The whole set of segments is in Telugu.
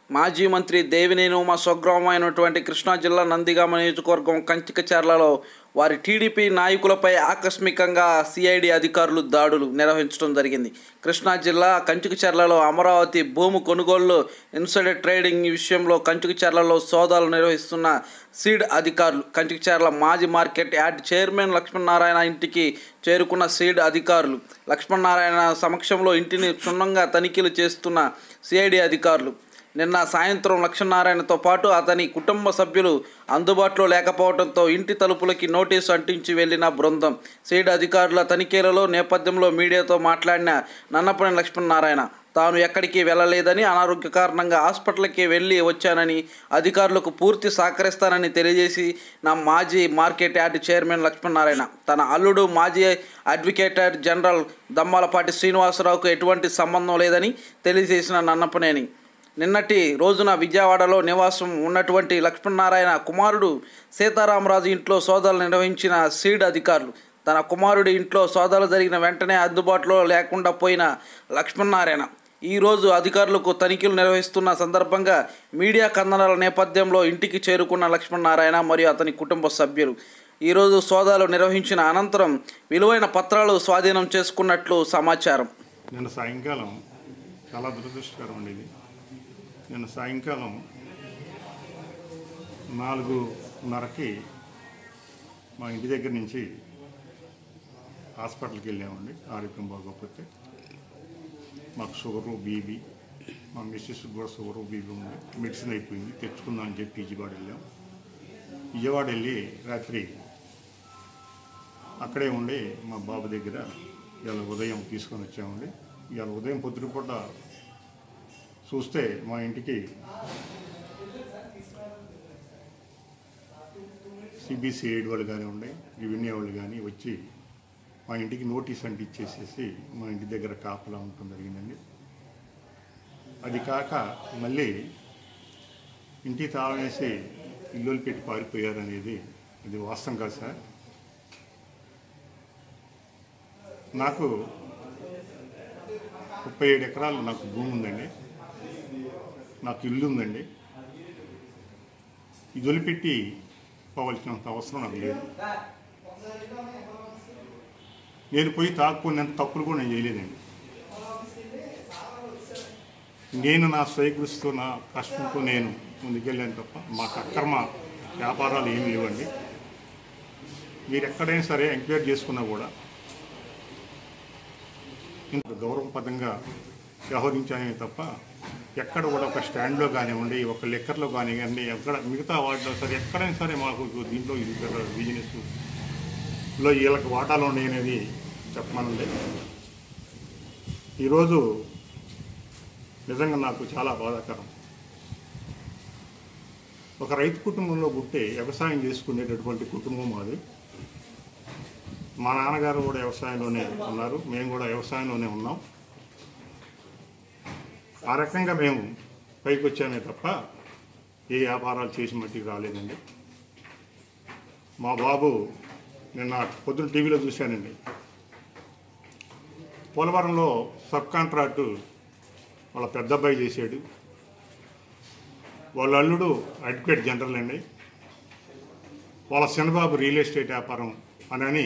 మాజీ మంత్రి దేవినేని ఉమా స్వగ్రామం అయినటువంటి కృష్ణా జిల్లా నందిగామ నియోజకవర్గం కంచికచర్లలో వారి టీడీపీ నాయకులపై ఆకస్మికంగా సిఐడి అధికారులు దాడులు నిర్వహించడం జరిగింది కృష్ణా జిల్లా కంచుకచర్లలో అమరావతి భూమి కొనుగోలు ఇన్సైడర్ ట్రేడింగ్ విషయంలో కంచుకచర్లలో సోదాలు నిర్వహిస్తున్న సీడ్ అధికారులు కంచుకచర్ల మాజీ మార్కెట్ యార్డ్ చైర్మన్ లక్ష్మీనారాయణ ఇంటికి చేరుకున్న సీడ్ అధికారులు లక్ష్మీనారాయణ సమక్షంలో ఇంటిని క్షుణ్ణంగా తనిఖీలు చేస్తున్న సిఐడి అధికారులు నిన్న సాయంత్రం లక్ష్మీనారాయణతో పాటు అతని కుటుంబ సభ్యులు అందుబాటులో లేకపోవడంతో ఇంటి తలుపులకి నోటీసు అంటించి వెళ్లిన బృందం సీడ్ అధికారుల తనిఖీలలో నేపథ్యంలో మీడియాతో మాట్లాడిన నన్నపని లక్ష్మీనారాయణ తాను ఎక్కడికి వెళ్ళలేదని అనారోగ్య కారణంగా హాస్పిటల్కి వెళ్ళి వచ్చానని అధికారులకు పూర్తి సహకరిస్తానని తెలియజేసి నా మాజీ మార్కెట్ యార్డ్ చైర్మన్ లక్ష్మీనారాయణ తన అల్లుడు మాజీ అడ్వకేటర్ జనరల్ దమ్మాలపాటి శ్రీనివాసరావుకు ఎటువంటి సంబంధం లేదని తెలియజేసిన నన్నపనేని నిన్నటి రోజున విజయవాడలో నివాసం ఉన్నటువంటి లక్ష్మీనారాయణ కుమారుడు సీతారామరాజు ఇంట్లో సోదాలు నిర్వహించిన సీడ్ అధికారులు తన కుమారుడి ఇంట్లో సోదాలు జరిగిన వెంటనే అందుబాటులో లేకుండా పోయిన లక్ష్మీనారాయణ ఈరోజు అధికారులకు తనిఖీలు నిర్వహిస్తున్న సందర్భంగా మీడియా కథనాల నేపథ్యంలో ఇంటికి చేరుకున్న లక్ష్మీనారాయణ మరియు అతని కుటుంబ సభ్యులు ఈరోజు సోదాలు నిర్వహించిన అనంతరం విలువైన పత్రాలు స్వాధీనం చేసుకున్నట్లు సమాచారం నిన్న సాయంకాలం చాలా దురదృష్టకరం అండి ఇది నిన్న సాయంకాలం నాలుగున్నరకి మా ఇంటి దగ్గర నుంచి హాస్పిటల్కి వెళ్ళామండి ఆరోగ్యం బాగోకపోతే మాకు షుగరు బీబీ మా మిస్సెస్ కూడా షుగరు బీబీ ఉంది మెడిసిన్ అయిపోయింది తెచ్చుకుందాం అని చెప్పి విజయవాడ వెళ్ళాం విజయవాడ వెళ్ళి రాత్రి అక్కడే ఉండి మా బాబు దగ్గర ఇవాళ ఉదయం తీసుకొని వచ్చామండి ఇవాళ ఉదయం పొద్దుటిపూట చూస్తే మా ఇంటికి సిబిసిఐడి వాళ్ళు కానివ్వండి రెవెన్యూ వాళ్ళు కానీ వచ్చి మా ఇంటికి నోటీస్ అంటే ఇచ్చేసేసి మా ఇంటి దగ్గర కాపలా ఉండటం జరిగిందండి అది కాక మళ్ళీ ఇంటికి తాళం వేసి ఇల్లులు పెట్టి పారిపోయారనేది ఇది వాస్తవం కాదు సార్ నాకు ముప్పై ఏడు ఎకరాలు నాకు భూమి ఉందండి నాకు ఇల్లు ఉందండి ఇది వదిలిపెట్టి పోవలసినంత అవసరం నాకు లేదు నేను పోయి తాక్కునేంత తప్పులు కూడా నేను చేయలేదండి నేను నా స్వయకృషితో నా కష్టంతో నేను ముందుకెళ్ళాను తప్ప మాకు అక్రమ వ్యాపారాలు ఏమి లేవండి మీరు ఎక్కడైనా సరే ఎంక్వైరీ చేసుకున్నా కూడా ఇంత గౌరవపదంగా వ్యవహరించానే తప్ప ఎక్కడ కూడా ఒక స్టాండ్లో కానివ్వండి ఒక లెక్కర్లో కానివ్వండి ఎక్కడ మిగతా వాటిలో సరే ఎక్కడైనా సరే మాకు దీంట్లో ఇది పెద్ద బిజినెస్ లో వీళ్ళకి వాటాలు ఉన్నాయి అనేది చెప్పమనండి ఈరోజు నిజంగా నాకు చాలా బాధాకరం ఒక రైతు కుటుంబంలో పుట్టి వ్యవసాయం చేసుకునేటటువంటి కుటుంబం మాది మా నాన్నగారు కూడా వ్యవసాయంలోనే ఉన్నారు మేము కూడా వ్యవసాయంలోనే ఉన్నాం ఆ రకంగా మేము పైకి వచ్చామే తప్ప ఏ వ్యాపారాలు చేసి మట్టికి రాలేదండి మా బాబు నిన్న పొద్దున టీవీలో చూశానండి పోలవరంలో సబ్ కాంట్రాక్టు వాళ్ళ పెద్ద అబ్బాయి చేశాడు వాళ్ళ అల్లుడు అడ్వకేట్ జనరల్ అండి వాళ్ళ చిన్నబాబు రియల్ ఎస్టేట్ వ్యాపారం అని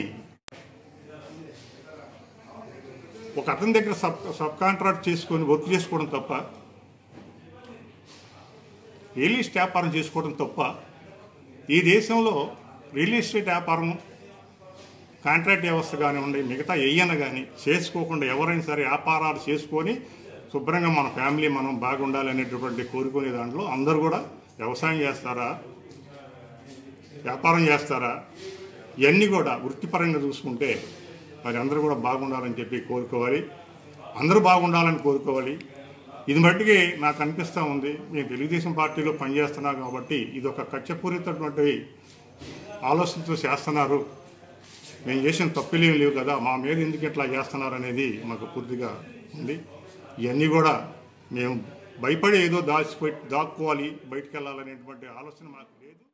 ఒక అతని దగ్గర సబ్ సబ్ కాంట్రాక్ట్ చేసుకొని వర్క్ చేసుకోవడం తప్ప రియల్ ఎస్టేట్ వ్యాపారం చేసుకోవడం తప్ప ఈ దేశంలో రియల్ ఎస్టేట్ వ్యాపారం కాంట్రాక్ట్ వ్యవస్థ కానివ్వండి మిగతా ఏయన కానీ చేసుకోకుండా ఎవరైనా సరే వ్యాపారాలు చేసుకొని శుభ్రంగా మన ఫ్యామిలీ మనం బాగుండాలి అనేటటువంటి కోరుకునే దాంట్లో అందరూ కూడా వ్యవసాయం చేస్తారా వ్యాపారం చేస్తారా ఇవన్నీ కూడా వృత్తిపరంగా చూసుకుంటే మరి అందరూ కూడా బాగుండాలని చెప్పి కోరుకోవాలి అందరూ బాగుండాలని కోరుకోవాలి ఇది మట్టికి నాకు అనిపిస్తూ ఉంది మేము తెలుగుదేశం పార్టీలో పనిచేస్తున్నాం కాబట్టి ఇది ఒక కచ్చపూరితటువంటి ఆలోచనతో చేస్తున్నారు మేము చేసిన తప్పులేం లేవు కదా మా మీద ఎందుకు ఇట్లా చేస్తున్నారు అనేది మాకు పూర్తిగా ఉంది ఇవన్నీ కూడా మేము భయపడి ఏదో దాచిపెట్టి దాక్కోవాలి బయటికి వెళ్ళాలనేటువంటి ఆలోచన మాకు లేదు